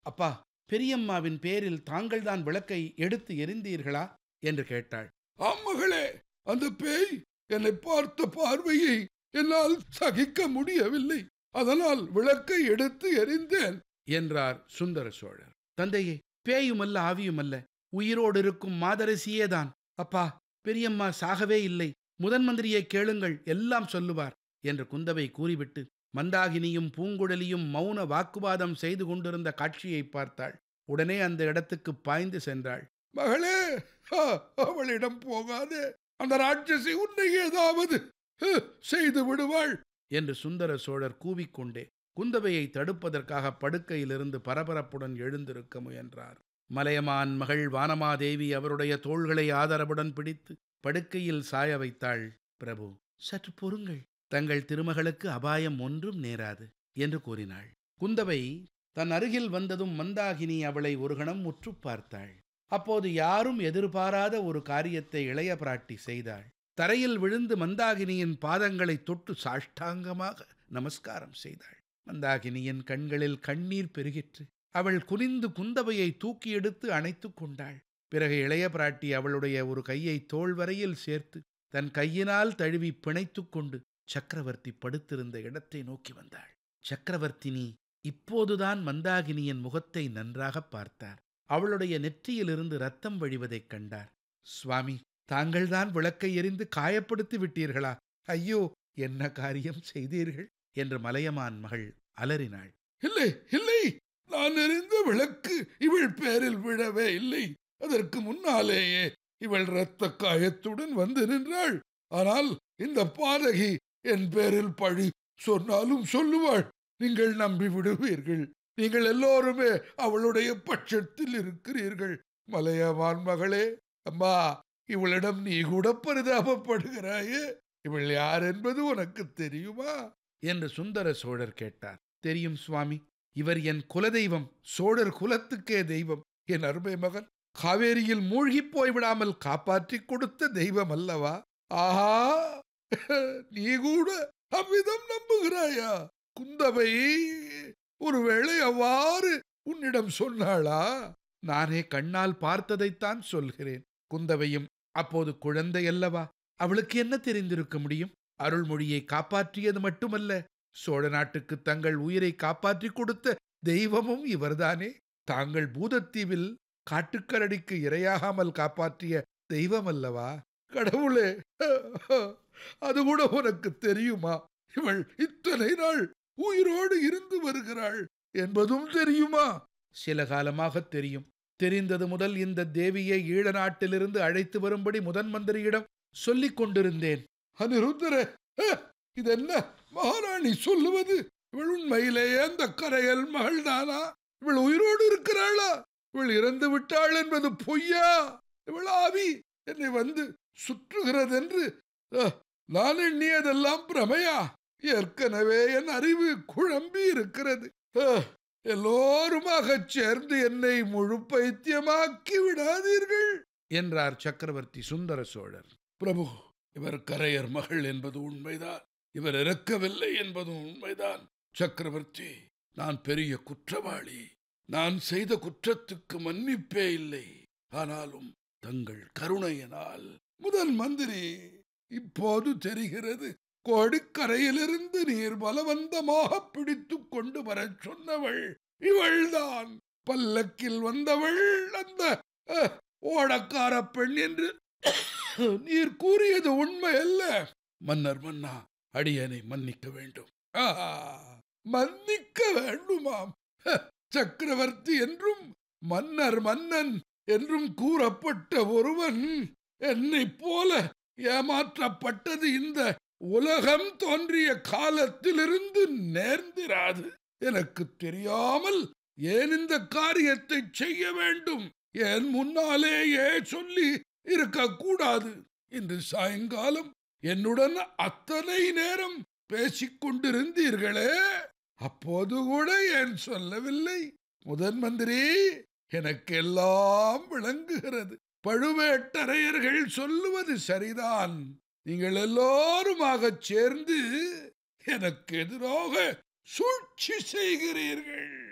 அப்பா பெரியம்மாவின் பேரில் தாங்கள்தான் விளக்கை எடுத்து எரிந்தீர்களா என்று கேட்டாள் ஆம் மகளே அந்த பேய் என்னை பார்த்த பார்வையை என்னால் சகிக்க முடியவில்லை அதனால் விளக்கை எடுத்து எரிந்தேன் என்றார் சுந்தர சோழர் தந்தையே பேயுமல்ல ஆவியுமல்ல உயிரோடு இருக்கும் மாதரசியேதான் அப்பா பெரியம்மா சாகவே இல்லை முதன் மந்திரியை கேளுங்கள் எல்லாம் சொல்லுவார் என்று குந்தவை கூறிவிட்டு மந்தாகினியும் பூங்குழலியும் மௌன வாக்குவாதம் செய்து கொண்டிருந்த காட்சியை பார்த்தாள் உடனே அந்த இடத்துக்கு பாய்ந்து சென்றாள் மகளே ஆ, அவளிடம் போகாதே அந்த ராட்சசி உன்னை ஏதாவது ஹு, செய்து விடுவாள் என்று சுந்தர சோழர் கூவிக்கொண்டே குந்தவையை தடுப்பதற்காக படுக்கையிலிருந்து பரபரப்புடன் எழுந்திருக்க முயன்றார் மலையமான் மகள் வானமாதேவி அவருடைய தோள்களை ஆதரவுடன் பிடித்து படுக்கையில் சாய வைத்தாள் பிரபு சற்று பொறுங்கள் தங்கள் திருமகளுக்கு அபாயம் ஒன்றும் நேராது என்று கூறினாள் குந்தவை தன் அருகில் வந்ததும் மந்தாகினி அவளை ஒரு கணம் உற்று பார்த்தாள் அப்போது யாரும் எதிர்பாராத ஒரு காரியத்தை இளைய பிராட்டி செய்தாள் தரையில் விழுந்து மந்தாகினியின் பாதங்களை தொட்டு சாஷ்டாங்கமாக நமஸ்காரம் செய்தாள் மந்தாகினியின் கண்களில் கண்ணீர் பெருகிற்று அவள் குனிந்து குந்தவையை தூக்கி எடுத்து அணைத்துக் கொண்டாள் பிறகு இளைய பிராட்டி அவளுடைய ஒரு கையை தோள் வரையில் சேர்த்து தன் கையினால் தழுவி பிணைத்துக் கொண்டு சக்கரவர்த்தி படுத்திருந்த இடத்தை நோக்கி வந்தாள் சக்கரவர்த்தினி இப்போதுதான் மந்தாகினியின் முகத்தை நன்றாகப் பார்த்தார் அவளுடைய நெற்றியிலிருந்து ரத்தம் வழிவதைக் கண்டார் சுவாமி தாங்கள்தான் விளக்கை எரிந்து காயப்படுத்தி விட்டீர்களா ஐயோ என்ன காரியம் செய்தீர்கள் என்று மலையமான் மகள் அலறினாள் இல்லை இல்லை நான் எறிந்த விளக்கு இவள் பேரில் விழவே இல்லை அதற்கு முன்னாலேயே இவள் இரத்த காயத்துடன் வந்து நின்றாள் ஆனால் இந்த பாதகி என் பேரில் பழி சொன்னாலும் சொல்லுவாள் நீங்கள் நம்பி விடுவீர்கள் நீங்கள் எல்லோருமே அவளுடைய பட்சத்தில் இருக்கிறீர்கள் மலையமான் மகளே அம்மா இவளிடம் நீ கூட பரிதாபப்படுகிறாயே இவள் யார் என்பது உனக்கு தெரியுமா என்று சுந்தர சோழர் கேட்டார் தெரியும் சுவாமி இவர் என் குலதெய்வம் சோழர் குலத்துக்கே தெய்வம் என் அருமை மகன் காவேரியில் மூழ்கிப் போய்விடாமல் காப்பாற்றிக் கொடுத்த தெய்வம் அல்லவா ஆஹா நீ கூட அவ்விதம் நம்புகிறாயா குந்தவை ஒருவேளை அவ்வாறு உன்னிடம் சொன்னாளா நானே கண்ணால் பார்த்ததைத்தான் சொல்கிறேன் குந்தவையும் அப்போது குழந்தை அல்லவா அவளுக்கு என்ன தெரிந்திருக்க முடியும் அருள்மொழியை காப்பாற்றியது மட்டுமல்ல சோழ நாட்டுக்கு தங்கள் உயிரை காப்பாற்றிக் கொடுத்த தெய்வமும் இவர்தானே தாங்கள் பூதத்தீவில் காட்டுக்கரடிக்கு இரையாகாமல் காப்பாற்றிய தெய்வம் அல்லவா கடவுளே அது கூட உனக்கு தெரியுமா இவள் இத்தனை நாள் உயிரோடு இருந்து வருகிறாள் என்பதும் தெரியுமா சில காலமாக தெரியும் தெரிந்தது முதல் இந்த தேவியை ஈழ நாட்டிலிருந்து அழைத்து வரும்படி முதன் மந்திரியிடம் சொல்லிக் கொண்டிருந்தேன் அனிருத்தரே இது என்ன மகாராணி சொல்லுவது இவள் உண்மையிலேயே அந்த கரையல் மகள்தானா இவள் உயிரோடு இருக்கிறாளா இவள் இறந்து விட்டாள் என்பது பொய்யா இவள் ஆவி என்னை வந்து சுற்றுகிறது என்று அஹ், நான் எண்ணியதெல்லாம் பிரமையா ஏற்கனவே என் அறிவு குழம்பி இருக்கிறது அஹ், எல்லோருமாகச் சேர்ந்து என்னை முழு பைத்தியமாக்கி விடாதீர்கள் என்றார் சக்கரவர்த்தி சுந்தர சோழர் பிரபு இவர் கரையர் மகள் என்பது உண்மைதான் இவர் இறக்கவில்லை என்பதும் உண்மைதான் சக்கரவர்த்தி நான் பெரிய குற்றவாளி நான் செய்த குற்றத்துக்கு மன்னிப்பே இல்லை ஆனாலும் தங்கள் கருணையினால் முதல் மந்திரி இப்போது தெரிகிறது கோடிக்கரையிலிருந்து நீர் பலவந்தமாக பிடித்துக் கொண்டு வரச் சொன்னவள் இவள்தான் பல்லக்கில் வந்தவள் அந்த அஹ், ஓடக்கார பெண் என்று நீர் கூறியது உண்மை அல்ல மன்னர் மன்னா அடியனை மன்னிக்க வேண்டும் ஆஹா, மன்னிக்க வேண்டுமாம் ஹ, சக்கரவர்த்தி என்றும் மன்னர் மன்னன் என்றும் கூறப்பட்ட ஒருவன் என்னைப் போல ஏமாற்றப்பட்டது இந்த உலகம் தோன்றிய காலத்திலிருந்து நேர்ந்திராது எனக்கு தெரியாமல் ஏன் இந்த காரியத்தை செய்ய வேண்டும் என் முன்னாலேயே சொல்லி இருக்கக்கூடாது இன்று சாயங்காலம் என்னுடன் அத்தனை நேரம் பேசிக் கொண்டிருந்தீர்களே அப்போது கூட ஏன் சொல்லவில்லை முதன் மந்திரி எனக்கு எல்லாம் விளங்குகிறது பழுவேட்டரையர்கள் சொல்லுவது சரிதான் நீங்கள் எல்லோருமாகச் சேர்ந்து எனக்கு எதிராக சூழ்ச்சி செய்கிறீர்கள்